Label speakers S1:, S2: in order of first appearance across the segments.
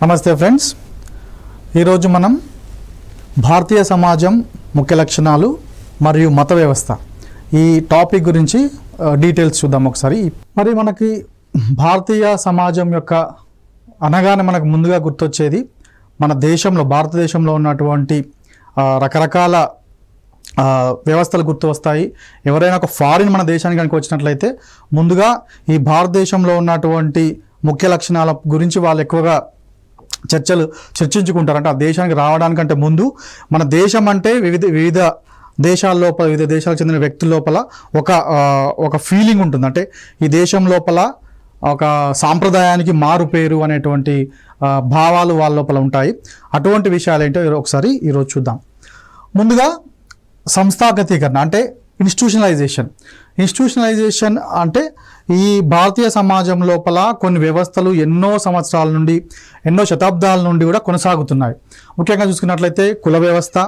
S1: నమస్తే ఫ్రెండ్స్ ఈరోజు మనం భారతీయ సమాజం ముఖ్య లక్షణాలు మరియు మత వ్యవస్థ ఈ టాపిక్ గురించి ఆ, డీటెయిల్స్ చూద్దాం ఒకసారి మరి మనకి భారతీయ సమాజం యొక్క అనగానే మనకు ముందుగా గుర్తొచ్చేది మన దేశంలో భారతదేశంలో ఉన్నటువంటి ఆ, రకరకాల ఆ, వ్యవస్థలు గుర్తు వస్తాయి ఎవరైనా ఒక ఫారిన్ మన దేశానికి కనుక వచ్చినట్లయితే ముందుగా ఈ భారతదేశంలో ఉన్నటువంటి ముఖ్య లక్షణాల గురించి వాళ్ళు ఎక్కువగా చర్చలు చర్చించుకుంటారు అంటే ఆ దేశానికి రావడానికంటే ముందు మన దేశం అంటే వివిధ వివిధ దేశాల లోపల వివిధ దేశాలకు చెందిన వ్యక్తుల లోపల ఒక ఆ, ఒక ఫీలింగ్ ఉంటుంది అంటే ఈ దేశం లోపల ఒక సాంప్రదాయానికి మారు పేరు అనేటువంటి ఆ, భావాలు వాళ్ళ లోపల ఉంటాయి అటువంటి విషయాలు ఏంటో ఈరో- ఒకసారి ఈరోజు చూద్దాం ముందుగా సంస్థాగతీకరణ అంటే ఇన్స్టిట్యూషనలైజేషన్ ఇన్స్టిట్యూషనలైజేషన్ అంటే ఈ భారతీయ సమాజం లోపల కొన్ని వ్యవస్థలు ఎన్నో సంవత్సరాల నుండి ఎన్నో శతాబ్దాల నుండి కూడా కొనసాగుతున్నాయి ముఖ్యంగా చూసుకున్నట్లయితే కుల వ్యవస్థ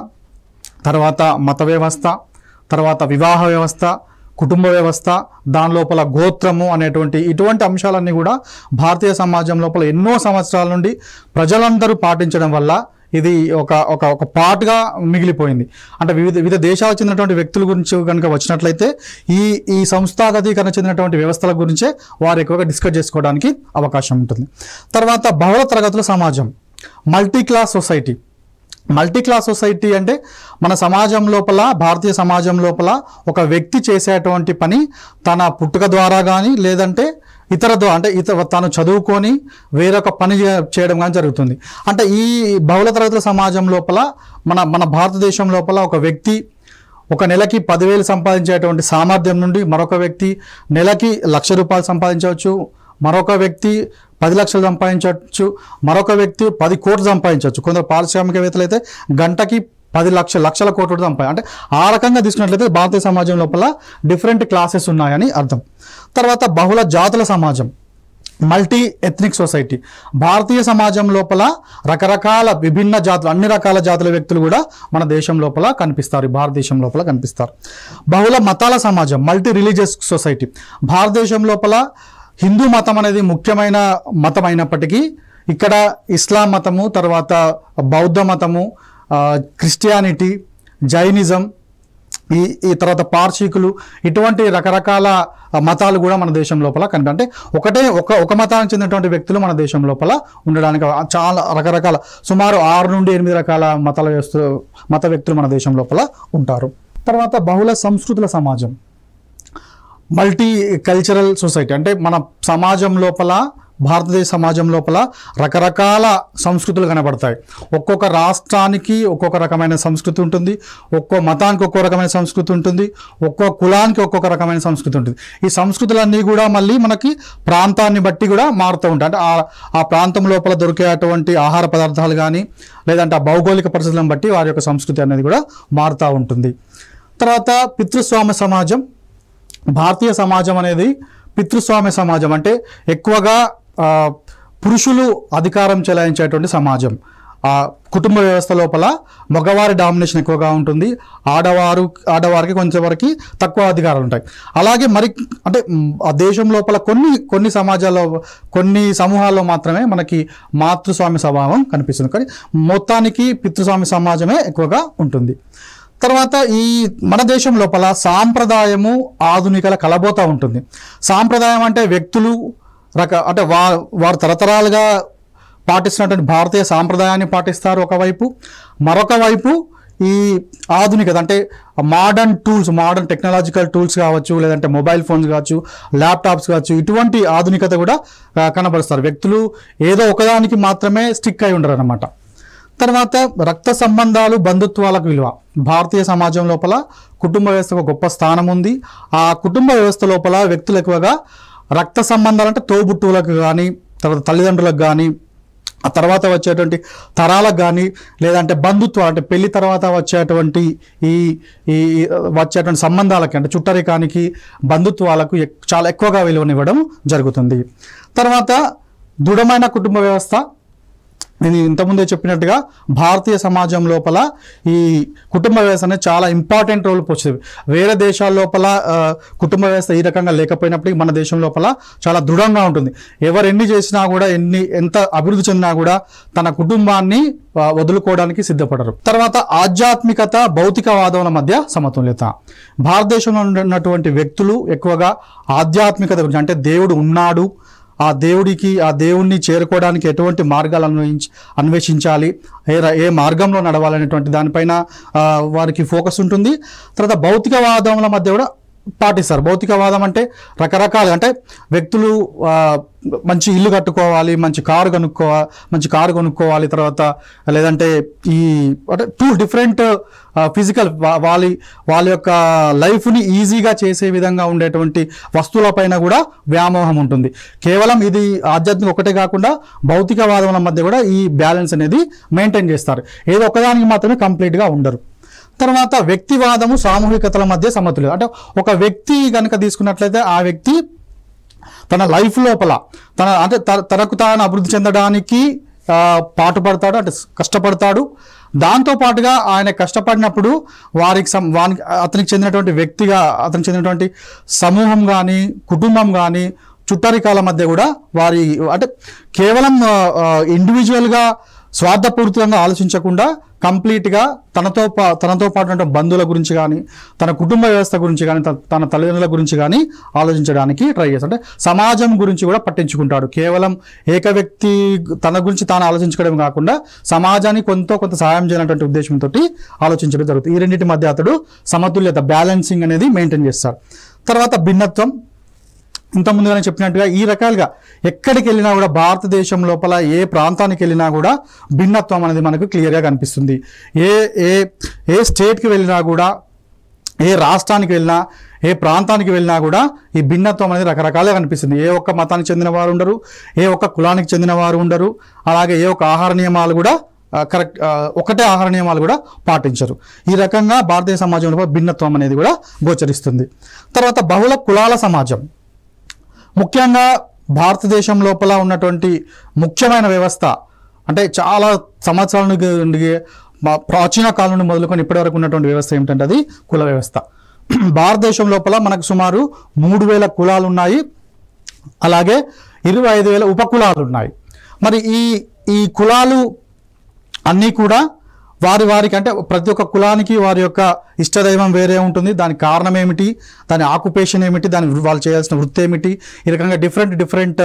S1: తర్వాత మత వ్యవస్థ తర్వాత వివాహ వ్యవస్థ కుటుంబ వ్యవస్థ దాని లోపల గోత్రము అనేటువంటి ఇటువంటి అంశాలన్నీ కూడా భారతీయ సమాజం లోపల ఎన్నో సంవత్సరాల నుండి ప్రజలందరూ పాటించడం వల్ల ఇది ఒక ఒక ఒక పార్ట్గా మిగిలిపోయింది అంటే వివిధ వివిధ దేశాలకు చెందినటువంటి వ్యక్తుల గురించి కనుక వచ్చినట్లయితే ఈ ఈ సంస్థాగతీకరణ చెందినటువంటి వ్యవస్థల గురించే వారు ఎక్కువగా డిస్కస్ చేసుకోవడానికి అవకాశం ఉంటుంది తర్వాత బహుళ తరగతుల సమాజం multi class society multi class society అంటే మన సమాజం లోపల భారతీయ సమాజం లోపల ఒక వ్యక్తి చేసేటువంటి పని తన పుట్టుక ద్వారా కానీ లేదంటే ఇతర ద్వారా అంటే ఇతర తాను చదువుకొని వేరొక పని చే- చేయడం కానీ జరుగుతుంది అంటే ఈ బహుళ తరగతుల సమాజం లోపల మన మన భారతదేశం లోపల ఒక వ్యక్తి ఒక నెలకి పదివేలు సంపాదించేటువంటి సామర్థ్యం నుండి మరొక వ్యక్తి నెలకి లక్ష రూపాయలు సంపాదించవచ్చు మరొక వ్యక్తి పది లక్షలు సంపాదించవచ్చు మరొక వ్యక్తి పది కోట్లు సంపాదించవచ్చు కొందరు పారిశ్రామికవేత్తలు అయితే గంటకి పది లక్షల లక్షల కోట్లు సంపాది అంటే ఆ రకంగా తీసుకున్నట్లయితే భారతీయ సమాజం లోపల డిఫరెంట్ క్లాసెస్ ఉన్నాయని అర్థం తర్వాత బహుళ జాతుల సమాజం మల్టీ ఎథ్నిక్ సొసైటీ భారతీయ సమాజం లోపల రకరకాల విభిన్న జాతులు అన్ని రకాల జాతుల వ్యక్తులు కూడా మన దేశం లోపల కనిపిస్తారు ఈ భారతదేశం లోపల కనిపిస్తారు బహుళ మతాల సమాజం మల్టీ రిలీజియస్ సొసైటీ భారతదేశం లోపల హిందూ మతం అనేది ముఖ్యమైన మతం అయినప్పటికీ ఇక్కడ ఇస్లాం మతము తర్వాత బౌద్ధ మతము ఆ, క్రిస్టియానిటీ జైనిజం ఈ ఈ తర్వాత పార్షికులు ఇటువంటి రకరకాల ఆ, మతాలు కూడా మన దేశం లోపల కనిపి అంటే ఒకటే ఒక ఒక మతానికి చెందినటువంటి వ్యక్తులు మన దేశం లోపల ఉండడానికి ఆ- చాలా రకరకాల సుమారు ఆరు నుండి ఎనిమిది రకాల మతాల వ్యవస్థ మత వ్యక్తులు మన దేశం లోపల ఉంటారు తర్వాత బహుళ సంస్కృతుల సమాజం మల్టీ కల్చరల్ సొసైటీ అంటే మన సమాజం లోపల భారతదేశ సమాజం లోపల రకరకాల సంస్కృతులు కనబడతాయి ఒక్కొక్క రాష్ట్రానికి ఒక్కొక్క రకమైన సంస్కృతి ఉంటుంది ఒక్కో మతానికి ఒక్కో రకమైన సంస్కృతి ఉంటుంది ఒక్కో కులానికి ఒక్కొక్క రకమైన సంస్కృతి ఉంటుంది ఈ సంస్కృతులన్నీ కూడా మళ్ళీ మనకి ప్రాంతాన్ని బట్టి కూడా మారుతూ ఉంటాయి అంటే ఆ ఆ ప్రాంతం లోపల దొరికేటువంటి ఆహార పదార్థాలు కానీ లేదంటే ఆ భౌగోళిక పరిస్థితులను బట్టి వారి యొక్క సంస్కృతి అనేది కూడా మారుతూ ఉంటుంది తర్వాత పితృస్వామ్య సమాజం భారతీయ సమాజం అనేది పితృస్వామ్య సమాజం అంటే ఎక్కువగా ఆ, పురుషులు అధికారం చెలాయించేటువంటి సమాజం ఆ కుటుంబ వ్యవస్థ లోపల మగవారి డామినేషన్ ఎక్కువగా ఉంటుంది ఆడవారు ఆడవారికి కొంచెం వరకు తక్కువ అధికారాలు ఉంటాయి అలాగే మరి అంటే మ్, ఆ దేశం లోపల కొన్ని కొన్ని సమాజాల్లో కొన్ని సమూహాల్లో మాత్రమే మనకి మాతృస్వామ్య స్వభావం కనిపిస్తుంది కానీ మొత్తానికి పితృస్వామ్య సమాజమే ఎక్కువగా ఉంటుంది తర్వాత ఈ మన దేశం లోపల సాంప్రదాయము ఆధునికల కలబోతా ఉంటుంది సాంప్రదాయం అంటే వ్యక్తులు రక అంటే వా వారు తరతరాలుగా పాటిస్తున్నటువంటి భారతీయ సాంప్రదాయాన్ని పాటిస్తారు ఒకవైపు మరొక వైపు ఈ ఆధునికత అంటే modern tools modern technological tools కావచ్చు లేదంటే మొబైల్ ఫోన్స్ కావచ్చు ల్యాప్టాప్స్ కావచ్చు ఇటువంటి ఆధునికత కూడా ఆ, కనబరుస్తారు వ్యక్తులు ఏదో ఒకదానికి మాత్రమే స్టిక్ అయి ఉండరు అనమాట తర్వాత రక్త సంబంధాలు బంధుత్వాలకు విలువ భారతీయ సమాజం లోపల కుటుంబ వ్యవస్థకు గొప్ప స్థానం ఉంది ఆ కుటుంబ వ్యవస్థ లోపల వ్యక్తులు ఎక్కువగా రక్త సంబంధాలు అంటే తోబుట్టువులకు కానీ తర్వాత తల్లిదండ్రులకు కానీ ఆ తర్వాత వచ్చేటువంటి తరాలకు కానీ లేదంటే బంధుత్వాలు అంటే పెళ్లి తర్వాత వచ్చేటువంటి ఈ ఈ వచ్చేటువంటి సంబంధాలకి అంటే చుట్టరికానికి బంధుత్వాలకు ఎక్- చాలా ఎక్కువగా విలువనివ్వడం జరుగుతుంది తర్వాత దృఢమైన కుటుంబ వ్యవస్థ నేను ఇంతకుముందే చెప్పినట్టుగా భారతీయ సమాజం లోపల ఈ కుటుంబ వ్యవస్థ అనేది చాలా ఇంపార్టెంట్ రోల్ పోస్తుంది వేరే దేశాల లోపల ఆ, కుటుంబ వ్యవస్థ ఈ రకంగా లేకపోయినప్పటికీ మన దేశం లోపల చాలా దృఢంగా ఉంటుంది ఎవరు ఎన్ని చేసినా కూడా ఎన్ని ఎంత అభివృద్ధి చెందినా కూడా తన కుటుంబాన్ని ఆ, వదులుకోవడానికి సిద్ధపడరు తర్వాత ఆధ్యాత్మికత భౌతికవాదముల మధ్య సమతుల్యత భారతదేశంలో ఉన్నటువంటి వ్యక్తులు ఎక్కువగా ఆధ్యాత్మికత గురించి అంటే దేవుడు ఉన్నాడు ఆ దేవుడికి ఆ దేవుణ్ణి చేరుకోవడానికి ఎటువంటి మార్గాలు అన్వయించి అన్వేషించాలి ఏ ర- ఏ మార్గంలో నడవాలనేటువంటి దానిపైన ఆ, వారికి ఫోకస్ ఉంటుంది తర్వాత భౌతికవాదముల మధ్య కూడా పాటిస్తారు భౌతికవాదం అంటే రకరకాలు అంటే వ్యక్తులు ఆ, మంచి ఇల్లు కట్టుకోవాలి మంచి కారు కొనుక్కోవాలి మంచి కారు కొనుక్కోవాలి తర్వాత లేదంటే ఈ అంటే టూ డిఫరెంట్ ఫిజికల్ వాళ్ళ వాళ్ళ యొక్క లైఫ్ని ఈజీగా చేసే విధంగా ఉండేటువంటి వస్తువులపైన కూడా వ్యామోహం ఉంటుంది కేవలం ఇది ఆధ్యాత్మిక ఒకటే కాకుండా భౌతికవాదముల మధ్య కూడా ఈ బ్యాలెన్స్ అనేది మెయింటైన్ చేస్తారు ఏదో ఒకదానికి మాత్రమే కంప్లీట్గా ఉండరు తర్వాత వ్యక్తివాదము సామూహికతల మధ్య సమతుల్యం అంటే ఒక వ్యక్తి కనుక తీసుకున్నట్లయితే ఆ వ్యక్తి తన లైఫ్ లోపల తన అంటే త- తనకు తాను అభివృద్ధి చెందడానికి ఆ, పాటుపడతాడు అంటే కష్టపడతాడు దాంతో పాటుగా ఆయన కష్టపడినప్పుడు వారికి సం వానికి అతనికి చెందినటువంటి వ్యక్తిగా అతనికి చెందినటువంటి సమూహం కానీ కుటుంబం కానీ చుట్టరికాల మధ్య కూడా వారి అంటే కేవలం ఇండివిజువల్గా స్వార్థపూరితంగా ఆలోచించకుండా కంప్లీట్గా తనతో పా తనతో పాటు ఉన్న బంధువుల గురించి కానీ తన కుటుంబ వ్యవస్థ గురించి కానీ తన- తన తల్లిదండ్రుల గురించి కానీ ఆలోచించడానికి ట్రై చేస్తాడు అంటే సమాజం గురించి కూడా పట్టించుకుంటాడు కేవలం ఏక వ్యక్తి తన గురించి తాను ఆలోచించడం కాకుండా సమాజానికి కొంత కొంత సహాయం చేయాలనేటువంటి ఉద్దేశంతో ఆలోచించడం జరుగుతుంది ఈ రెండింటి మధ్య అతడు సమతుల్యత బ్యాలెన్సింగ్ అనేది మెయింటైన్ చేస్తాడు తర్వాత భిన్నత్వం ఇంత ముందుగానే చెప్పినట్టుగా ఈ రకాలుగా ఎక్కడికి వెళ్ళినా కూడా భారతదేశం లోపల ఏ ప్రాంతానికి వెళ్ళినా కూడా భిన్నత్వం అనేది మనకు క్లియర్గా కనిపిస్తుంది ఏ ఏ ఏ స్టేట్కి వెళ్ళినా కూడా ఏ రాష్ట్రానికి వెళ్ళినా ఏ ప్రాంతానికి వెళ్ళినా కూడా ఈ భిన్నత్వం అనేది రకరకాలుగా కనిపిస్తుంది ఏ ఒక్క మతానికి చెందిన వారు ఉండరు ఏ ఒక్క కులానికి చెందిన వారు ఉండరు అలాగే ఏ ఒక్క ఆహార నియమాలు కూడా ఆ, కరెక్ట్ ఆ, ఒకటే ఆహార నియమాలు కూడా పాటించరు ఈ రకంగా భారతీయ సమాజంలో భిన్నత్వం అనేది కూడా గోచరిస్తుంది తర్వాత బహుళ కులాల సమాజం ముఖ్యంగా భారతదేశం లోపల ఉన్నటువంటి ముఖ్యమైన వ్యవస్థ అంటే చాలా సంవత్సరాల నుండి మా ప్రాచీన కాలం నుండి మొదలుకొని ఇప్పటి వరకు ఉన్నటువంటి వ్యవస్థ ఏమిటంటే అది కుల వ్యవస్థ భారతదేశం లోపల మనకు సుమారు మూడు వేల కులాలు ఉన్నాయి అలాగే ఇరవై ఐదు వేల ఉపకులాలు ఉన్నాయి మరి ఈ ఈ కులాలు అన్నీ కూడా వారి వారికి అంటే ప్రతి ఒక్క కులానికి వారి యొక్క ఇష్టదైవం వేరే ఉంటుంది దాని కారణం ఏమిటి దాని ఆక్యుపేషన్ ఏమిటి దాని వృ- వాళ్ళు చేయాల్సిన వృత్తి ఏమిటి ఈ రకంగా డిఫరెంట్ డిఫరెంట్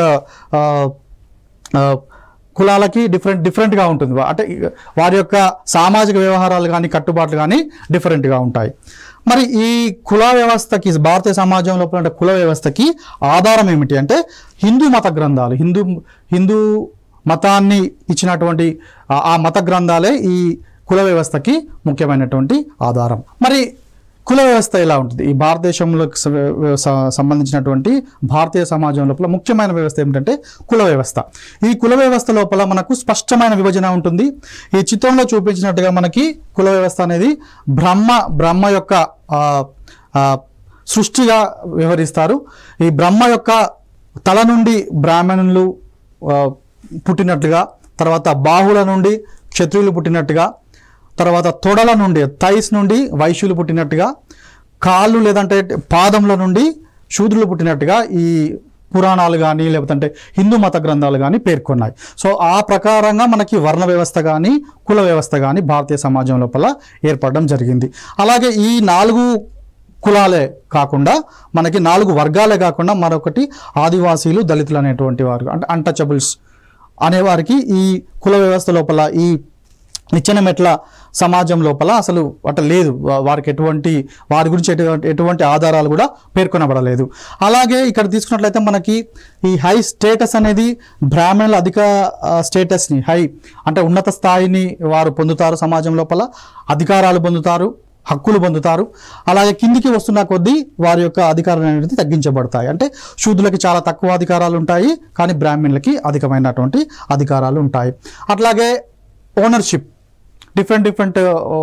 S1: కులాలకి డిఫరెంట్ డిఫరెంట్గా ఉంటుంది వా- అంటే ఈ- వారి యొక్క సామాజిక వ్యవహారాలు కానీ కట్టుబాట్లు కానీ డిఫరెంట్గా ఉంటాయి మరి ఈ కుల వ్యవస్థకి భారతీయ సమాజం లోపల ఉండే కుల వ్యవస్థకి ఆధారం ఏమిటి అంటే హిందూ మత గ్రంథాలు హిందూ హిందూ మతాన్ని ఇచ్చినటువంటి ఆ- ఆ మత గ్రంథాలే ఈ కుల వ్యవస్థకి ముఖ్యమైనటువంటి ఆధారం మరి కుల వ్యవస్థ ఎలా ఉంటుంది ఈ భారతదేశంలో స- స- సంబంధించినటువంటి భారతీయ సమాజం లోపల ముఖ్యమైన వ్యవస్థ ఏమిటంటే కుల వ్యవస్థ ఈ కుల వ్యవస్థ లోపల మనకు స్పష్టమైన విభజన ఉంటుంది ఈ చిత్రంలో చూపించినట్టుగా మనకి కుల వ్యవస్థ అనేది బ్రహ్మ బ్రహ్మ యొక్క ఆ, ఆ, సృష్టిగా వ్యవహరిస్తారు ఈ బ్రహ్మ యొక్క తల నుండి బ్రాహ్మణులు ఆ, పుట్టినట్టుగా తర్వాత బాహుల నుండి క్షత్రియులు పుట్టినట్టుగా తర్వాత తొడల నుండి థైస్ నుండి వైశ్యులు పుట్టినట్టుగా కాళ్ళు లేదంటే పాదంల నుండి శూద్రులు పుట్టినట్టుగా ఈ పురాణాలు కానీ లేకపోతే హిందూ మత గ్రంథాలు కానీ పేర్కొన్నాయి సో ఆ ప్రకారంగా మనకి వర్ణ వ్యవస్థ కానీ కుల వ్యవస్థ కానీ భారతీయ సమాజం లోపల ఏర్పడడం జరిగింది అలాగే ఈ నాలుగు కులాలే కాకుండా మనకి నాలుగు వర్గాలే కాకుండా మరొకటి ఆదివాసీలు దళితులు అనేటువంటి వారు అంటే అన్టచబుల్స్ అనేవారికి ఈ కుల వ్యవస్థ లోపల ఈ నిచ్చెన మెట్ల సమాజం లోపల అసలు అట లేదు వా- వారికి ఎటువంటి వారి గురించి ఎటువంటి ఎటువంటి ఆధారాలు కూడా పేర్కొనబడలేదు అలాగే ఇక్కడ తీసుకున్నట్లయితే మనకి ఈ హై స్టేటస్ అనేది బ్రాహ్మణుల అధిక ఆ, స్టేటస్ని హై అంటే ఉన్నత స్థాయిని వారు పొందుతారు సమాజం లోపల అధికారాలు పొందుతారు హక్కులు పొందుతారు అలాగే కిందికి వస్తున్న కొద్దీ వారి యొక్క అధికారాలు అనేది తగ్గించబడతాయి అంటే శూద్రులకి చాలా తక్కువ అధికారాలు ఉంటాయి కానీ బ్రాహ్మణులకి అధికమైనటువంటి అధికారాలు ఉంటాయి అట్లాగే ownership different different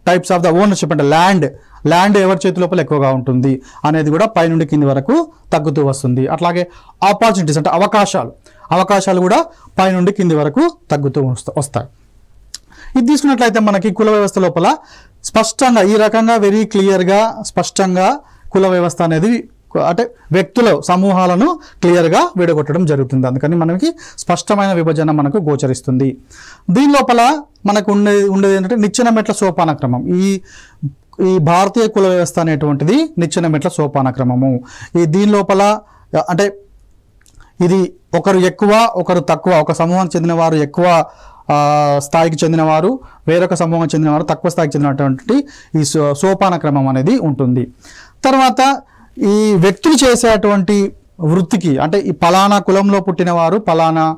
S1: types of the ownership అంటే ల్యాండ్ ల్యాండ్ ఎవరి చేతి లోపల ఎక్కువగా ఉంటుంది అనేది కూడా పైనుండి కింది వరకు తగ్గుతూ వస్తుంది అట్లాగే ఆపర్చునిటీస్ అంటే అవకాశాలు అవకాశాలు కూడా పైనుండి కింది వరకు తగ్గుతూ వస్తా- వస్తాయి ఇది తీసుకున్నట్లయితే మనకి కుల వ్యవస్థ లోపల స్పష్టంగా ఈ రకంగా వెరీ క్లియర్గా స్పష్టంగా కుల వ్యవస్థ అనేది అంటే వ్యక్తుల సమూహాలను క్లియర్గా విడగొట్టడం జరుగుతుంది అందుకని మనకి స్పష్టమైన విభజన మనకు గోచరిస్తుంది దీని లోపల మనకు ఉండే ఉండేది ఏంటంటే నిచ్చెన మెట్ల సోపాన క్రమం ఈ ఈ భారతీయ కుల వ్యవస్థ అనేటువంటిది నిచ్చెన మెట్ల సోపాన క్రమము ఈ దీని లోపల అంటే ఇది ఒకరు ఎక్కువ ఒకరు తక్కువ ఒక సమూహానికి చెందిన వారు ఎక్కువ ఆ, స్థాయికి చెందినవారు వేరొక సమూహం చెందినవారు తక్కువ స్థాయికి చెందినటువంటి ఈ సో- సోపాన క్రమం అనేది ఉంటుంది తర్వాత ఈ వ్యక్తులు చేసేటువంటి వృత్తికి అంటే ఈ పలానా కులంలో పుట్టినవారు పలానా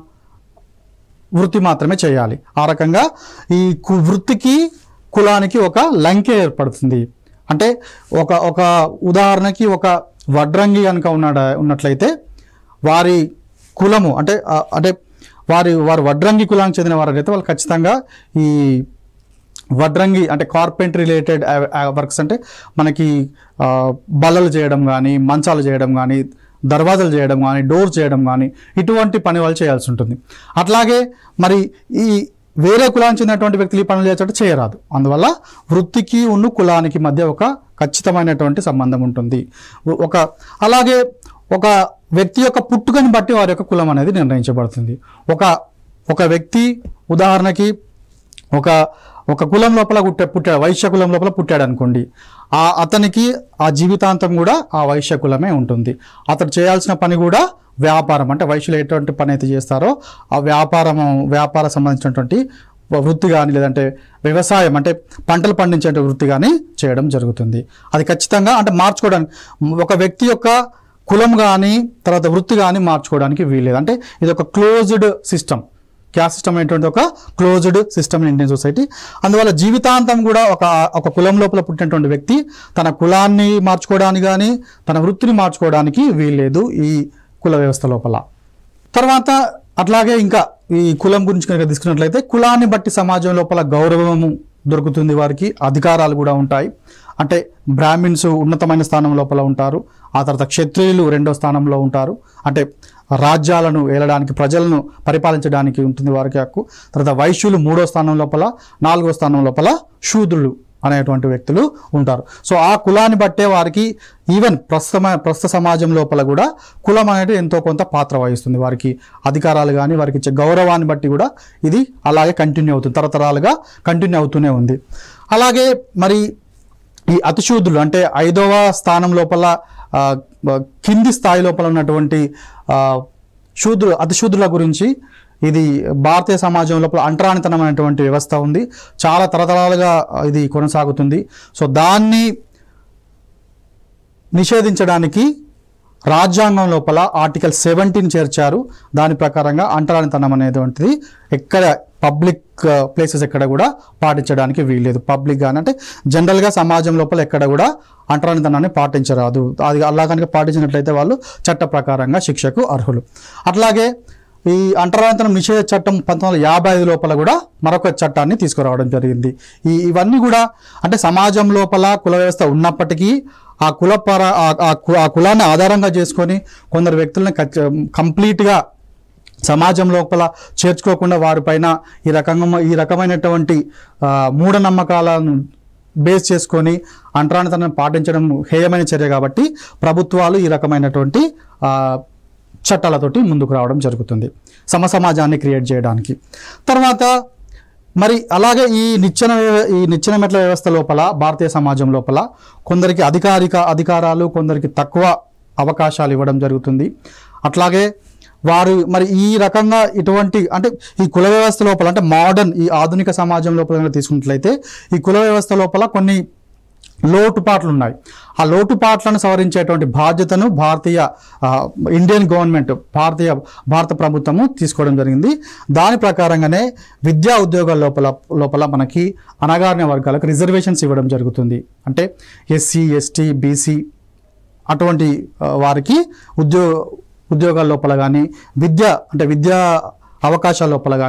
S1: వృత్తి మాత్రమే చేయాలి ఆ రకంగా ఈ కు- వృత్తికి కులానికి ఒక లంకె ఏర్పడుతుంది అంటే ఒక ఒక ఉదాహరణకి ఒక వడ్రంగి కనుక ఉన్నాడ ఉన్నట్లయితే వారి కులము అంటే ఆ, అంటే వారి వారు వడ్రంగి కులానికి చెందిన వారైతే వాళ్ళు ఖచ్చితంగా ఈ వడ్రంగి అంటే కార్పెంట్ రిలేటెడ్ వర్క్స్ అంటే మనకి ఆ, బల్లలు చేయడం కానీ మంచాలు చేయడం కానీ దర్వాజాలు చేయడం కానీ డోర్ చేయడం కానీ ఇటువంటి పని వాళ్ళు చేయాల్సి ఉంటుంది అట్లాగే మరి ఈ వేరే కులానికి చెందినటువంటి వ్యక్తులు ఈ పనులు చేసేటట్టు చేయరాదు అందువల్ల వృత్తికి ఉన్న కులానికి మధ్య ఒక ఖచ్చితమైనటువంటి సంబంధం ఉంటుంది ఒక అలాగే ఒక వ్యక్తి యొక్క పుట్టుకని బట్టి వారి యొక్క కులం అనేది నిర్ణయించబడుతుంది ఒక ఒక వ్యక్తి ఉదాహరణకి ఒక ఒక కులం లోపల పుట్ట పుట్టాడు వైశ్య కులం లోపల పుట్టాడు అనుకోండి ఆ అతనికి ఆ జీవితాంతం కూడా ఆ వైశ్య కులమే ఉంటుంది అతడు చేయాల్సిన పని కూడా వ్యాపారం అంటే వైశ్యులు ఎటువంటి పని అయితే చేస్తారో ఆ వ్యాపారము వ్యాపార సంబంధించినటువంటి వృత్తి కానీ లేదంటే వ్యవసాయం అంటే పంటలు పండించే వృత్తి కానీ చేయడం జరుగుతుంది అది ఖచ్చితంగా అంటే మార్చుకోవడానికి ఒక వ్యక్తి యొక్క కులం కానీ తర్వాత వృత్తి కానీ మార్చుకోవడానికి వీల్లేదు అంటే ఇది ఒక క్లోజ్డ్ సిస్టమ్ క్యాస్ట్ సిస్టమ్ అనేటువంటి ఒక closed system in Indian society అందువల్ల జీవితాంతం కూడా ఒక ఒక కులం లోపల పుట్టినటువంటి వ్యక్తి తన కులాన్ని మార్చుకోవడానికి కానీ తన వృత్తిని మార్చుకోవడానికి వీల్లేదు ఈ కుల వ్యవస్థ లోపల తర్వాత అట్లాగే ఇంకా ఈ కులం గురించి కనుక తీసుకున్నట్లయితే కులాన్ని బట్టి సమాజం లోపల గౌరవము దొరుకుతుంది వారికి అధికారాలు కూడా ఉంటాయి అంటే బ్రాహ్మిన్స్ ఉన్నతమైన స్థానం లోపల ఉంటారు ఆ తర్వాత క్షత్రియులు రెండో స్థానంలో ఉంటారు అంటే రాజ్యాలను ఏలడానికి ప్రజలను పరిపాలించడానికి ఉంటుంది వారికి హక్కు తర్వాత వైశ్యులు మూడో స్థానం లోపల నాలుగో స్థానం లోపల శూద్రులు అనేటువంటి వ్యక్తులు ఉంటారు సో ఆ కులాన్ని బట్టే వారికి ఈవెన్ ప్రస్తుత ప్రస్తుత సమాజం లోపల కూడా కులం అనేది ఎంతో కొంత పాత్ర వహిస్తుంది వారికి అధికారాలు కానీ వారికి ఇచ్చే గౌరవాన్ని బట్టి కూడా ఇది అలాగే కంటిన్యూ అవుతుంది తరతరాలుగా కంటిన్యూ అవుతూనే ఉంది అలాగే మరి ఈ అతిశూద్రులు అంటే ఐదవ స్థానం లోపల ఆ, బ- కింది స్థాయి లోపల ఉన్నటువంటి ఆ, శూద్రు అతిశూద్రుల గురించి ఇది భారతీయ సమాజం లోపల అంటరానితనం అనేటువంటి వ్యవస్థ ఉంది చాలా తరతరాలుగా ఇది కొనసాగుతుంది సో దాన్ని నిషేధించడానికి రాజ్యాంగం లోపల ఆర్టికల్ సెవెంటీన్ చేర్చారు దాని ప్రకారంగా అంటరానితనం అనేటువంటిది ఎక్కడ పబ్లిక్ ప్లేసెస్ ఎక్కడ కూడా పాటించడానికి వీల్లేదు పబ్లిక్ కానీ అంటే జనరల్గా సమాజం లోపల ఎక్కడ కూడా అంటరానితనాన్ని పాటించరాదు అది అలా కనుక పాటించినట్లయితే వాళ్ళు చట్ట ప్రకారంగా శిక్షకు అర్హులు అట్లాగే ఈ అంటరానితనం నిషేధ చట్టం పంతొమ్మిది వందల యాభై ఐదు లోపల కూడా మరొక చట్టాన్ని తీసుకురావడం జరిగింది ఈ ఇవన్నీ కూడా అంటే సమాజం లోపల కుల వ్యవస్థ ఉన్నప్పటికీ ఆ కుల పర ఆ- ఆ కు- ఆ కులాన్ని ఆధారంగా చేసుకొని కొందరు వ్యక్తులను ఖచ్చ- కంప్లీట్గా సమాజం లోపల చేర్చుకోకుండా వారిపైన ఈ రకంగా ఈ రకమైనటువంటి ఆ, మూఢనమ్మకాలను బేస్ చేసుకొని అంటరానితనం పాటించడం హేయమైన చర్య కాబట్టి ప్రభుత్వాలు ఈ రకమైనటువంటి ఆ, చట్టాలతోటి ముందుకు రావడం జరుగుతుంది సమ సమాజాన్ని క్రియేట్ చేయడానికి తర్వాత మరి అలాగే ఈ నిచ్చెన వ్యవ- ఈ నిచ్చెన మెట్ల వ్యవస్థ లోపల భారతీయ సమాజం లోపల కొందరికి అధికారిక అధికారాలు కొందరికి తక్కువ అవకాశాలు ఇవ్వడం జరుగుతుంది అట్లాగే వారు మరి ఈ రకంగా ఇటువంటి అంటే ఈ కుల వ్యవస్థ లోపల అంటే మోడర్న్ ఈ ఆధునిక సమాజం లోపల కనుక తీసుకున్నట్లయితే ఈ కుల వ్యవస్థ లోపల కొన్ని లోటుపాట్లు ఉన్నాయి ఆ లోటుపాట్లను సవరించేటువంటి బాధ్యతను భారతీయ ఆ, ఇండియన్ గవర్నమెంట్ భారతీయ భారత ప్రభుత్వము తీసుకోవడం జరిగింది దాని ప్రకారంగానే విద్యా ఉద్యోగాల లోపల లోపల మనకి అనగారిన వర్గాలకు రిజర్వేషన్స్ ఇవ్వడం జరుగుతుంది అంటే ఎస్సీ ఎస్టీ బీసీ అటువంటి ఆ, వారికి ఉద్యోగ ఉద్యోగాల లోపల కానీ విద్య అంటే విద్యా అవకాశాల లోపల కానీ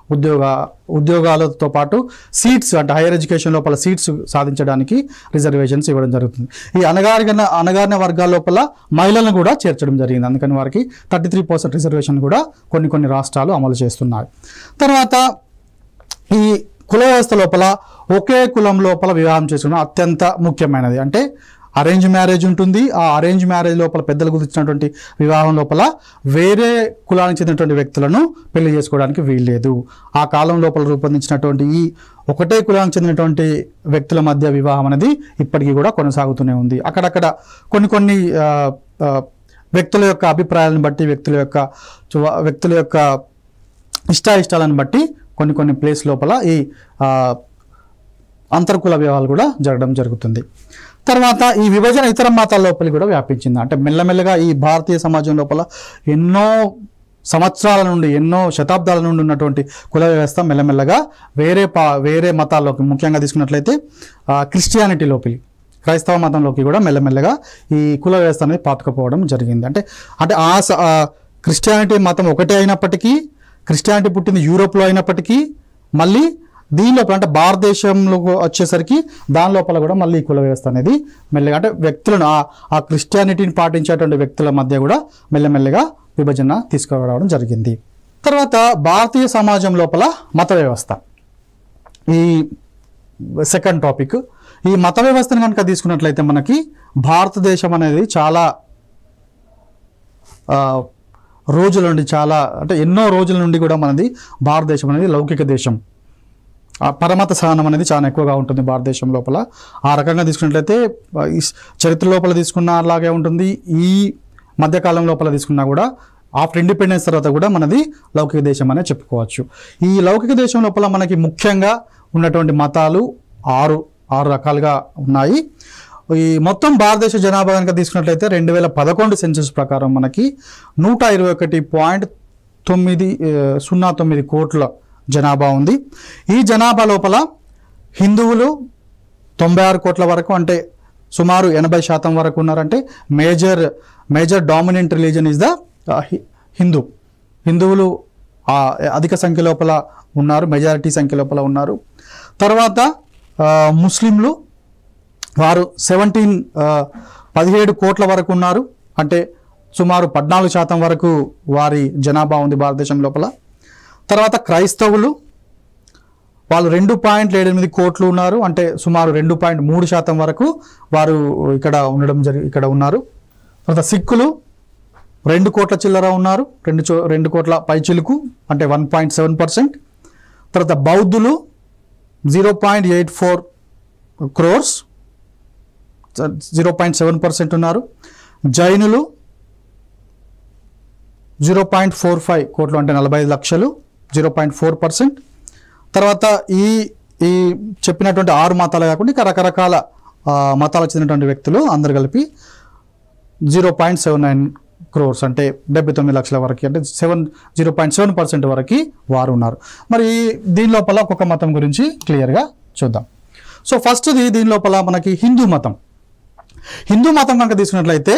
S1: ఉద్యోగ ఉద్యోగాలతో పాటు సీట్స్ అంటే హైయర్ ఎడ్యుకేషన్ లోపల సీట్స్ సాధించడానికి రిజర్వేషన్స్ ఇవ్వడం జరుగుతుంది ఈ అనగారిన అనగారిన వర్గాల లోపల మహిళలను కూడా చేర్చడం జరిగింది అందుకని వారికి థర్టీ త్రీ పర్సెంట్ రిజర్వేషన్ కూడా కొన్ని కొన్ని రాష్ట్రాలు అమలు చేస్తున్నాయి తర్వాత ఈ కుల వ్యవస్థ లోపల ఒకే కులం లోపల వివాహం చేసుకోవడం అత్యంత ముఖ్యమైనది అంటే అరేంజ్ మ్యారేజ్ ఉంటుంది ఆ అరేంజ్ మ్యారేజ్ లోపల పెద్దలు గురించినటువంటి వివాహం లోపల వేరే కులానికి చెందినటువంటి వ్యక్తులను పెళ్లి చేసుకోవడానికి వీల్లేదు ఆ కాలం లోపల రూపొందించినటువంటి ఈ ఒకటే కులానికి చెందినటువంటి వ్యక్తుల మధ్య వివాహం అనేది ఇప్పటికీ కూడా కొనసాగుతూనే ఉంది అక్కడక్కడ కొన్ని కొన్ని ఆ, ఆ, వ్యక్తుల యొక్క అభిప్రాయాలను బట్టి వ్యక్తుల యొక్క చు- వ్యక్తుల యొక్క ఇష్టాయిష్టాలను బట్టి కొన్ని కొన్ని ప్లేస్ లోపల ఈ ఆ, అంతర్కుల వివాహాలు కూడా జరగడం జరుగుతుంది తర్వాత ఈ విభజన ఇతర మతాల లోపలి కూడా వ్యాపించింది అంటే మెల్లమెల్లగా ఈ భారతీయ సమాజం లోపల ఎన్నో సంవత్సరాల నుండి ఎన్నో శతాబ్దాల నుండి ఉన్నటువంటి కుల వ్యవస్థ మెల్లమెల్లగా వేరే పా వేరే మతాల్లోకి ముఖ్యంగా తీసుకున్నట్లయితే ఆ, క్రిస్టియానిటీ లోపలి క్రైస్తవ మతంలోకి కూడా మెల్లమెల్లగా ఈ కుల వ్యవస్థ అనేది పాతుకుపోవడం జరిగింది అంటే అంటే ఆ స- ఆ క్రిస్టియానిటీ మతం ఒకటే అయినప్పటికీ క్రిస్టియానిటీ పుట్టింది యూరోప్లో అయినప్పటికీ మళ్ళీ దీని లోపల అంటే భారతదేశంలో వచ్చేసరికి దాని లోపల కూడా మళ్ళీ ఈ కుల వ్యవస్థ అనేది మెల్లగా అంటే వ్యక్తులను ఆ ఆ క్రిస్టియానిటీని పాటించేటువంటి వ్యక్తుల మధ్య కూడా మెల్లమెల్లగా విభజన తీసుకురావడం జరిగింది తర్వాత భారతీయ సమాజం లోపల మత వ్యవస్థ ఈ సెకండ్ టాపిక్ ఈ మత వ్యవస్థను కనుక తీసుకున్నట్లయితే మనకి భారతదేశం అనేది చాలా ఆ, రోజుల నుండి చాలా అంటే ఎన్నో రోజుల నుండి కూడా మనది భారతదేశం అనేది లౌకిక దేశం ఆ పరమత సహనం అనేది చాలా ఎక్కువగా ఉంటుంది భారతదేశం లోపల ఆ రకంగా తీసుకున్నట్లయితే ఆ, ఈ చరిత్ర లోపల తీసుకున్న అలాగే ఉంటుంది ఈ మధ్యకాలం లోపల తీసుకున్నా కూడా ఆఫ్టర్ ఇండిపెండెన్స్ తర్వాత కూడా మనది లౌకిక దేశం అనే చెప్పుకోవచ్చు ఈ లౌకిక దేశం లోపల మనకి ముఖ్యంగా ఉన్నటువంటి మతాలు ఆరు ఆరు రకాలుగా ఉన్నాయి ఈ మొత్తం భారతదేశ జనాభా కనుక తీసుకున్నట్లయితే రెండు వేల పదకొండు సెన్సస్ ప్రకారం మనకి నూట ఇరవై ఒకటి పాయింట్ తొమ్మిది ఆ, సున్నా తొమ్మిది కోట్ల జనాభా ఉంది ఈ జనాభా లోపల హిందువులు తొంభై ఆరు కోట్ల వరకు అంటే సుమారు ఎనభై శాతం వరకు ఉన్నారంటే major major dominant religion is the Hindu హిందువులు ఆ, అధిక సంఖ్య లోపల ఉన్నారు మెజారిటీ సంఖ్య లోపల ఉన్నారు తర్వాత ఆ, ముస్లింలు వారు సెవెంటీన్ పదిహేడు కోట్ల వరకు ఉన్నారు అంటే సుమారు పద్నాలుగు శాతం వరకు వారి జనాభా ఉంది భారతదేశం లోపల తర్వాత క్రైస్తవులు వాళ్ళు రెండు పాయింట్ ఎనిమిది కోట్లు ఉన్నారు అంటే సుమారు రెండు పాయింట్ మూడు శాతం వరకు వారు ఇక్కడ ఉండడం జరి ఇక్కడ ఉన్నారు తర్వాత సిక్కులు రెండు కోట్ల చిల్లర ఉన్నారు రెండు చో రెండు కోట్ల పైచిలుకు అంటే వన్ పాయింట్ సెవెన్ పర్సెంట్ తర్వాత బౌద్ధులు zero point eight four crores zero point seven percent ఉన్నారు జైనులు జీరో పాయింట్ ఫోర్ ఫైవ్ కోట్లు అంటే నలభై ఐదు లక్షలు జీరో పాయింట్ ఫోర్ పర్సెంట్ తర్వాత ఈ ఈ చెప్పినటువంటి ఆరు మతాలు కాకుండా ఇంకా రకరకాల ఆ, మతాలకు చెందినటువంటి వ్యక్తులు అందరు కలిపి zero point seven nine crores అంటే డెబ్బై తొమ్మిది లక్షల వరకు అంటే seven zero point seven percent వరకు వారు ఉన్నారు మరి దీని లోపల ఒక్కొక్క మతం గురించి క్లియర్గా చూద్దాం సో ఫస్ట్ది దీని లోపల మనకి హిందూ మతం హిందూ మతం కనుక తీసుకున్నట్లయితే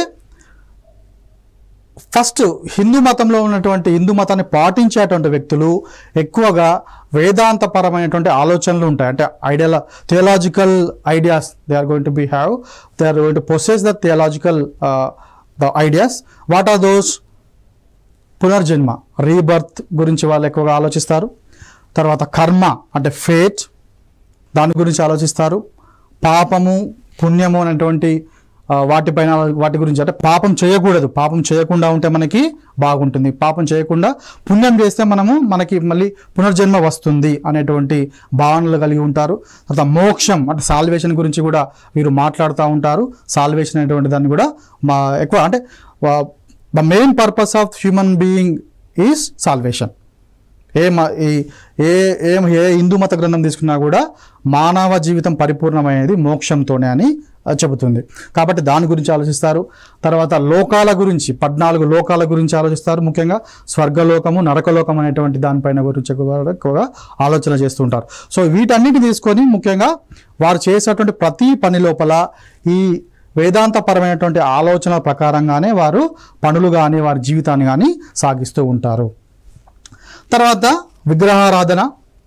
S1: ఫస్ట్ హిందూ మతంలో ఉన్నటువంటి హిందూ మతాన్ని పాటించేటువంటి వ్యక్తులు ఎక్కువగా వేదాంతపరమైనటువంటి ఆలోచనలు ఉంటాయి అంటే ideal theological ideas they are going to be have they are going to possess the theological the ideas what are those పునర్జన్మ రీబర్త్ గురించి వాళ్ళు ఎక్కువగా ఆలోచిస్తారు తర్వాత కర్మ అంటే ఫేట్ దాని గురించి ఆలోచిస్తారు పాపము పుణ్యము అనేటువంటి ఆ, వాటిపైన వాటి గురించి అంటే పాపం చేయకూడదు పాపం చేయకుండా ఉంటే మనకి బాగుంటుంది పాపం చేయకుండా పుణ్యం చేస్తే మనము మనకి మళ్ళీ పునర్జన్మ వస్తుంది అనేటువంటి భావనలు కలిగి ఉంటారు తర్వాత మోక్షం అంటే సాల్వేషన్ గురించి కూడా వీరు మాట్లాడుతూ ఉంటారు సాల్వేషన్ అనేటువంటి దాన్ని కూడా మా ఎక్కువ అంటే the main purpose of human being is salvation a మ- ఈ ఏ ఏం ఏ హిందూ మత గ్రంథం తీసుకున్నా కూడా మానవ జీవితం పరిపూర్ణమైనది మోక్షంతోనే అని ఆ, చెబుతుంది కాబట్టి దాని గురించి ఆలోచిస్తారు తర్వాత లోకాల గురించి పద్నాలుగు లోకాల గురించి ఆలోచిస్తారు ముఖ్యంగా స్వర్గలోకము నరకలోకం అనేటువంటి దానిపైన గురించి ఎక్కువగా ఎక్కువగా ఆలోచన చేస్తుంటారు సో వీటన్నిటి తీసుకొని ముఖ్యంగా వారు చేసేటువంటి ప్రతి పని లోపల ఈ వేదాంతపరమైనటువంటి ఆలోచనల ప్రకారంగానే వారు పనులు కానీ వారి జీవితాన్ని కానీ సాగిస్తూ ఉంటారు తర్వాత విగ్రహారాధన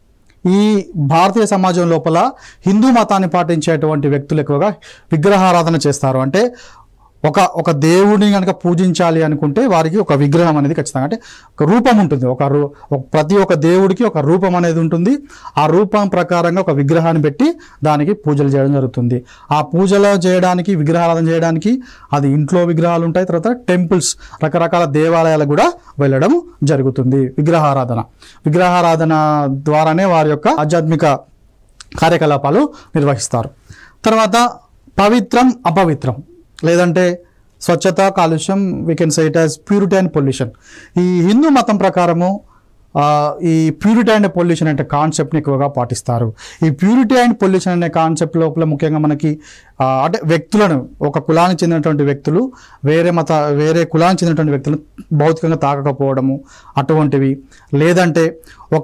S1: ఈ భారతీయ సమాజం లోపల హిందూ మతాన్ని పాటించేటువంటి వ్యక్తులు ఎక్కువగా విగ్రహారాధన చేస్తారు అంటే ఒక ఒక దేవుడిని కనుక పూజించాలి అనుకుంటే వారికి ఒక విగ్రహం అనేది ఖచ్చితంగా అంటే ఒక రూపం ఉంటుంది ఒక రూ ఒక- ప్రతి ఒక్క దేవుడికి ఒక రూపం అనేది ఉంటుంది ఆ రూపం ప్రకారంగా ఒక విగ్రహాన్ని పెట్టి దానికి పూజలు చేయడం జరుగుతుంది ఆ పూజలు చేయడానికి విగ్రహారాధన చేయడానికి అది ఇంట్లో విగ్రహాలు ఉంటాయి తర్వాత టెంపుల్స్ రకరకాల దేవాలయాలకు కూడా వెళ్ళడం జరుగుతుంది విగ్రహారాధన విగ్రహారాధన ద్వారానే వారి యొక్క ఆధ్యాత్మిక కార్యకలాపాలు నిర్వహిస్తారు తర్వాత పవిత్రం అపవిత్రం లేదంటే స్వచ్ఛత కాలుష్యం we can site as purity and pollution ఈ హిందూ మతం ప్రకారము ఆ, ఈ ప్యూరిటీ అండ్ పొల్యూషన్ అనే కాన్సెప్ట్ని ఎక్కువగా పాటిస్తారు ఈ ప్యూరిటీ అండ్ పొల్యూషన్ అనే కాన్సెప్ట్ లోపల ముఖ్యంగా మనకి ఆ, అంటే వ్యక్తులను ఒక కులానికి చెందినటువంటి వ్యక్తులు వేరే మత వేరే కులానికి చెందినటువంటి వ్యక్తులను భౌతికంగా తాకకపోవడము అటువంటివి లేదంటే ఒక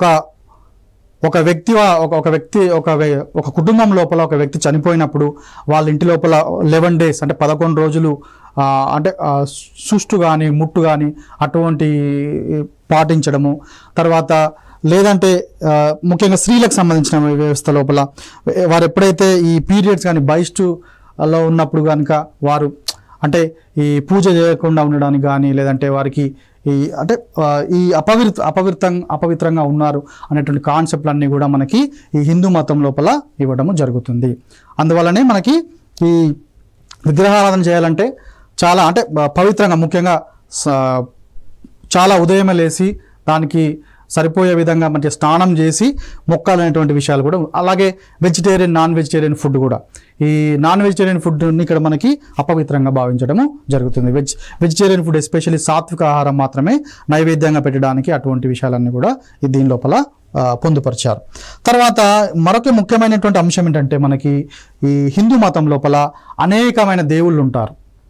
S1: ఒక వ్యక్తి వా- ఒక ఒక వ్యక్తి ఒక వే- ఒక కుటుంబం లోపల ఒక వ్యక్తి చనిపోయినప్పుడు వాళ్ళ ఇంటి లోపల లెవెన్ డేస్ అంటే పదకొండు రోజులు ఆ, అంటే ఆ, సుష్టు కానీ ముట్టు కానీ అటువంటి పాటించడము తర్వాత లేదంటే ఆ, ముఖ్యంగా స్త్రీలకు సంబంధించిన వ్యవస్థ లోపల వారు ఎప్పుడైతే ఈ పీరియడ్స్ కానీ బైస్టులో ఉన్నప్పుడు కనుక వారు అంటే ఈ పూజ చేయకుండా ఉండడానికి కానీ లేదంటే వారికి ఈ అంటే ఆ, ఈ అపవిత్ర అపవిత్రం అపవిత్రంగా ఉన్నారు అనేటువంటి కాన్సెప్ట్లన్నీ కూడా మనకి ఈ హిందూ మతం లోపల ఇవ్వడము జరుగుతుంది అందువల్లనే మనకి ఈ విగ్రహారాధన చేయాలంటే చాలా అంటే బ- పవిత్రంగా ముఖ్యంగా స- చాలా ఉదయమే లేచి దానికి సరిపోయే విధంగా మంచి స్నానం చేసి మొక్కాలనేటువంటి విషయాలు కూడా అలాగే వెజిటేరియన్ నాన్ వెజిటేరియన్ ఫుడ్ కూడా ఈ నాన్ వెజిటేరియన్ ఫుడ్ని ఇక్కడ మనకి అపవిత్రంగా భావించడము జరుగుతుంది వెజ్ వెజిటేరియన్ ఫుడ్ ఎస్పెషల్లీ సాత్విక ఆహారం మాత్రమే నైవేద్యంగా పెట్టడానికి అటువంటి విషయాలన్నీ కూడా ఈ దీని లోపల ఆ, పొందుపరిచారు తర్వాత మరొక ముఖ్యమైనటువంటి అంశం ఏంటంటే మనకి ఈ హిందూ మతం లోపల అనేకమైన దేవుళ్ళు ఉంటారు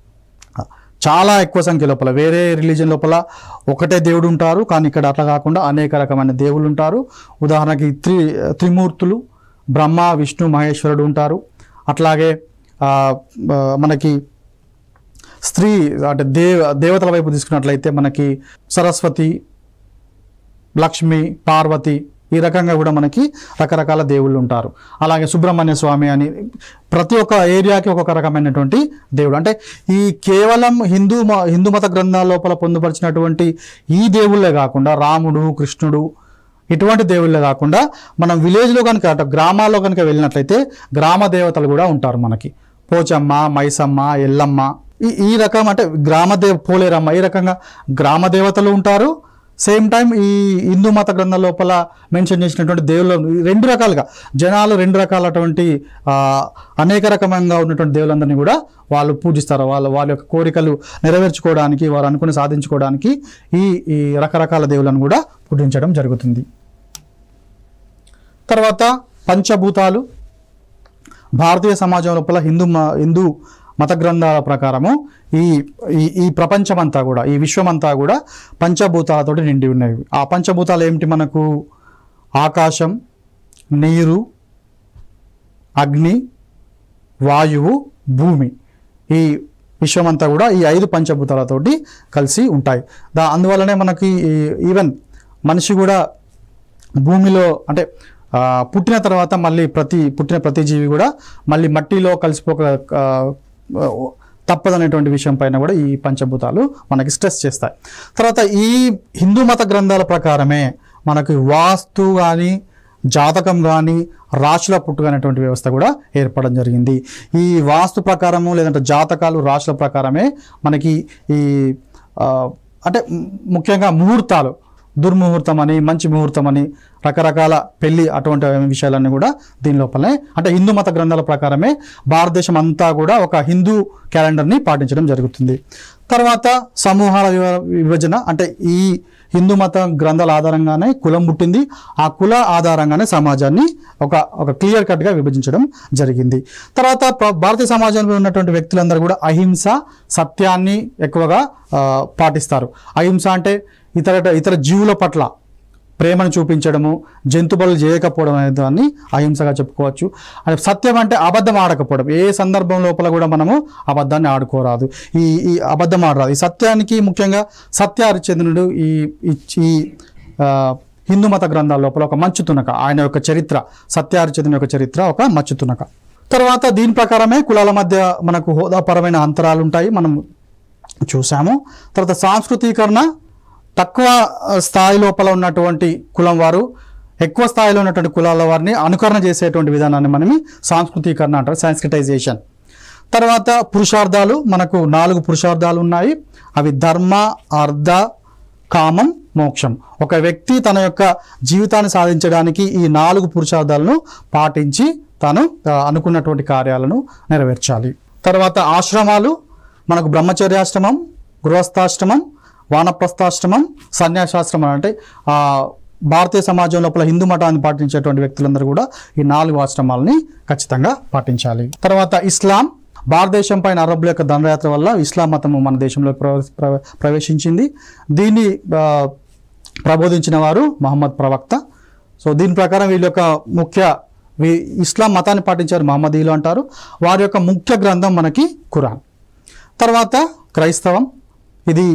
S1: చాలా ఎక్కువ సంఖ్య లోపల వేరే రిలీజన్ లోపల ఒకటే దేవుడు ఉంటారు కానీ ఇక్కడ అట్లా కాకుండా అనేక రకమైన దేవుళ్ళు ఉంటారు ఉదాహరణకి త్రి త్రిమూర్తులు బ్రహ్మ విష్ణు మహేశ్వరుడు ఉంటారు అట్లాగే ఆ, ఆ, మనకి స్త్రీ అంటే దేవ దేవతల వైపు తీసుకున్నట్లయితే మనకి సరస్వతి లక్ష్మి పార్వతి ఈ రకంగా కూడా మనకి రకరకాల దేవుళ్ళు ఉంటారు అలాగే సుబ్రహ్మణ్య స్వామి అని ప్రతి ఒక్క ఏరియాకి ఒక్కొక్క రకమైనటువంటి దేవుడు అంటే ఈ కేవలం హిందూ మ- హిందూ మత గ్రంథాల లోపల పొందుపరిచినటువంటి ఈ దేవుళ్ళే కాకుండా రాముడు కృష్ణుడు ఇటువంటి దేవుళ్ళే కాకుండా మనం విలేజ్లో కనుక అటు గ్రామాల్లో కనుక వెళ్ళినట్లయితే గ్రామ దేవతలు కూడా ఉంటారు మనకి పోచమ్మ మైసమ్మ ఎల్లమ్మ ఈ ఈ రకం అంటే గ్రామ దేవ పోలేరమ్మ ఈ రకంగా గ్రామ దేవతలు ఉంటారు సేమ్ టైం ఈ హిందూ మత గ్రంథం లోపల మెన్షన్ చేసినటువంటి దేవుళ్ళు ఈ రెండు రకాలుగా జనాలు రెండు రకాలటువంటి ఆ, అనేక రకమంగా ఉన్నటువంటి దేవులందరినీ కూడా వాళ్ళు పూజిస్తారు వాళ్ళ వాళ్ళ యొక్క కోరికలు నెరవేర్చుకోవడానికి వారు అనుకుని సాధించుకోవడానికి ఈ ఈ రకరకాల దేవులను కూడా పూజించడం జరుగుతుంది తర్వాత పంచభూతాలు భారతీయ సమాజం లోపల హిందూ మ- హిందూ మత గ్రంథాల ప్రకారము ఈ ఈ ఈ ప్రపంచమంతా కూడా ఈ విశ్వమంతా కూడా పంచభూతాలతోటి నిండి ఉన్నవి ఆ పంచభూతాలు ఏమిటి మనకు ఆకాశం నీరు అగ్ని వాయువు భూమి ఈ విశ్వమంతా కూడా ఈ ఐదు పంచభూతాలతోటి కలిసి ఉంటాయి దా అందువల్లనే మనకి ఈ- ఈవెన్ మనిషి కూడా భూమిలో అంటే ఆ, పుట్టిన తర్వాత మళ్ళీ ప్రతి పుట్టిన ప్రతి జీవి కూడా మళ్ళీ మట్టిలో కలిసిపోక ఆ, తప్పదనేటువంటి విషయం పైన కూడా ఈ పంచభూతాలు మనకి స్ట్రెస్ చేస్తాయి తర్వాత ఈ హిందూ మత గ్రంథాల ప్రకారమే మనకి వాస్తు కానీ జాతకం కానీ రాశుల పుట్టుక అనేటువంటి వ్యవస్థ కూడా ఏర్పడడం జరిగింది ఈ వాస్తు ప్రకారము లేదంటే జాతకాలు రాశుల ప్రకారమే మనకి ఈ ఆ, అంటే ము- ముఖ్యంగా ముహూర్తాలు దుర్ముహూర్తం అని మంచి ముహూర్తం అని రకరకాల పెళ్లి అటువంటి విషయాలన్నీ కూడా దీని లోపలనే అంటే హిందూ మత గ్రంథాల ప్రకారమే భారతదేశం అంతా కూడా ఒక హిందూ క్యాలెండర్ని పాటించడం జరుగుతుంది తర్వాత సమూహాల వివ- విభజన అంటే ఈ హిందూ మత గ్రంథాల ఆధారంగానే కులం పుట్టింది ఆ కుల ఆధారంగానే సమాజాన్ని ఒక ఒక క్లియర్ కట్గా విభజించడం జరిగింది తర్వాత ప్ర- భారతీయ సమాజంలో ఉన్నటువంటి వ్యక్తులందరూ కూడా అహింస సత్యాన్ని ఎక్కువగా ఆ, పాటిస్తారు అహింస అంటే ఇతర ఇతర జీవుల పట్ల ప్రేమను చూపించడము జంతు బలు చేయకపోవడం అనే దాన్ని అహింసగా చెప్పుకోవచ్చు అంటే సత్యం అంటే అబద్ధం ఆడకపోవడం ఏ సందర్భం లోపల కూడా మనము అబద్ధాన్ని ఆడుకోరాదు ఈ ఈ అబద్ధం ఆడరాదు ఈ సత్యానికి ముఖ్యంగా సత్య హరిచంద్రుడు ఈ ఈ- ఈ ఆ, హిందూ మత గ్రంథాల లోపల ఒక మంచు తునక ఆయన యొక్క చరిత్ర సత్యహరిచంద్రుని యొక్క చరిత్ర ఒక మంచు తునక తర్వాత దీని ప్రకారమే కులాల మధ్య మనకు హోదాపరమైన అంతరాలు ఉంటాయి మనం చూసాము తర్వాత సాంస్కృతీకరణ తక్కువ ఆ, స్థాయి లోపల ఉన్నటువంటి కులం వారు ఎక్కువ స్థాయిలో ఉన్నటువంటి కులాల వారిని అనుకరణ చేసేటువంటి విధానాన్ని మనం సాంస్కృతీకరణ అంటారు సాంస్క్రిటైజేషన్ తర్వాత పురుషార్థాలు మనకు నాలుగు పురుషార్థాలు ఉన్నాయి అవి ధర్మ అర్థ కామం మోక్షం ఒక వ్యక్తి తన యొక్క జీవితాన్ని సాధించడానికి ఈ నాలుగు పురుషార్థాలను పాటించి తాను ఆ, అనుకున్నటువంటి కార్యాలను నెరవేర్చాలి తర్వాత ఆశ్రమాలు మనకు బ్రహ్మచర్యాశ్రమం గృహస్థాశ్రమం వానప్రస్థాశ్రమం సన్యాసాశ్రమం అంటే ఆ, భారతీయ సమాజం లోపల హిందూ మతాన్ని పాటించేటువంటి వ్యక్తులందరూ కూడా ఈ నాలుగు ఆశ్రమాలని ఖచ్చితంగా పాటించాలి తర్వాత ఇస్లాం భారతదేశం పైన అరబ్బుల యొక్క దండయాత్ర వల్ల ఇస్లాం మతము మన దేశంలో ప్రవ- ప్రవ- ప్రవేశించింది దీన్ని ఆ, ప్రబోధించిన వారు మహమ్మద్ ప్రవక్త సో దీని ప్రకారం వీళ్ళ యొక్క ముఖ్య వీ- ఇస్లాం మతాన్ని పాటించారు మహమ్మదీయులు అంటారు వారి యొక్క ముఖ్య గ్రంథం మనకి ఖురాన్ తర్వాత క్రైస్తవం ఇది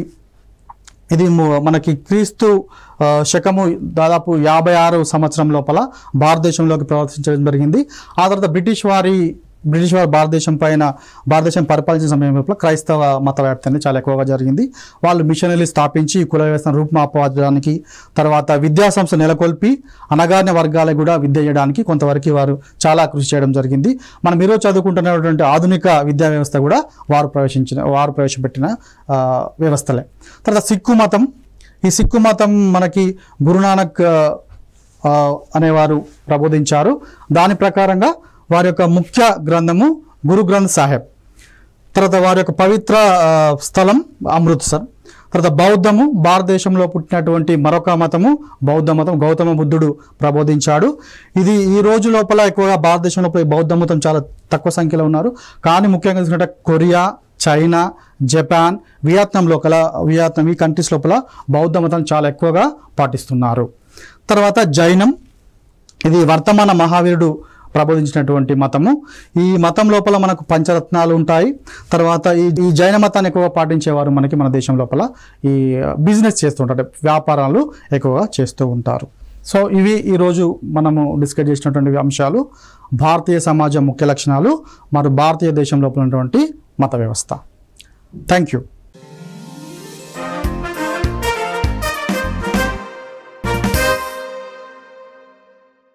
S1: ఇది ము- మనకి క్రీస్తు ఆ, శకము దాదాపు యాభై ఆరు సంవత్సరం లోపల భారతదేశంలోకి ప్రవర్తించడం జరిగింది ఆ తర్వాత బ్రిటిష్ వారి బ్రిటిష్ వారు భారతదేశం పైన భారతదేశం పరిపాలించిన సమయం లోపల క్రైస్తవ మత వ్యాప్తి అనేది చాలా ఎక్కువగా జరిగింది వాళ్ళు మిషనరీ స్థాపించి ఈ కుల వ్యవస్థను రూపుమాపడానికి తర్వాత విద్యా సంస్థ నెలకొల్పి అనగారిన వర్గాలకు కూడా విద్య చేయడానికి కొంతవరకు వారు చాలా కృషి చేయడం జరిగింది మనం ఈరోజు చదువుకుంటున్నటువంటి ఆధునిక విద్యా వ్యవస్థ కూడా వారు ప్రవేశించిన వారు ప్రవేశపెట్టిన ఆ, వ్యవస్థలే తర్వాత సిక్కు మతం ఈ సిక్కు మతం మనకి గురునానక్ ఆ, ఆ, అనేవారు ప్రబోధించారు దాని ప్రకారంగా వారి యొక్క ముఖ్య గ్రంథము గురు గ్రంథ్ సాహెబ్ తర్వాత వారి యొక్క పవిత్ర ఆ, స్థలం అమృత్సర్ తర్వాత బౌద్ధము భారతదేశంలో పుట్టినటువంటి మరొక మతము బౌద్ధ మతం గౌతమ బుద్ధుడు ప్రబోధించాడు ఇది ఈ రోజు లోపల ఎక్కువగా భారతదేశం లోపల ఈ బౌద్ధ మతం చాలా తక్కువ సంఖ్యలో ఉన్నారు కానీ ముఖ్యంగా చూసుకుంటే కొరియా చైనా జపాన్ వియత్నాం లోపల వియత్నాం ఈ కంట్రీస్ లోపల బౌద్ధ మతం చాలా ఎక్కువగా పాటిస్తున్నారు తర్వాత జైనం ఇది వర్తమాన మహావీరుడు ప్రబోధించినటువంటి మతము ఈ మతం లోపల మనకు పంచరత్నాలు ఉంటాయి తర్వాత ఈ ఈ జైన మతాన్ని ఎక్కువగా పాటించేవారు మనకి మన దేశం లోపల ఈ బిజినెస్ చేస్తుంటారు అంటే వ్యాపారాలు ఎక్కువగా చేస్తూ ఉంటారు సో ఇవి ఈరోజు మనము డిస్కస్ చేసినటువంటి అంశాలు భారతీయ సమాజం ముఖ్య లక్షణాలు మరియు భారతీయ దేశం లోపల ఉన్నటువంటి మత వ్యవస్థ థ్యాంక్ యూ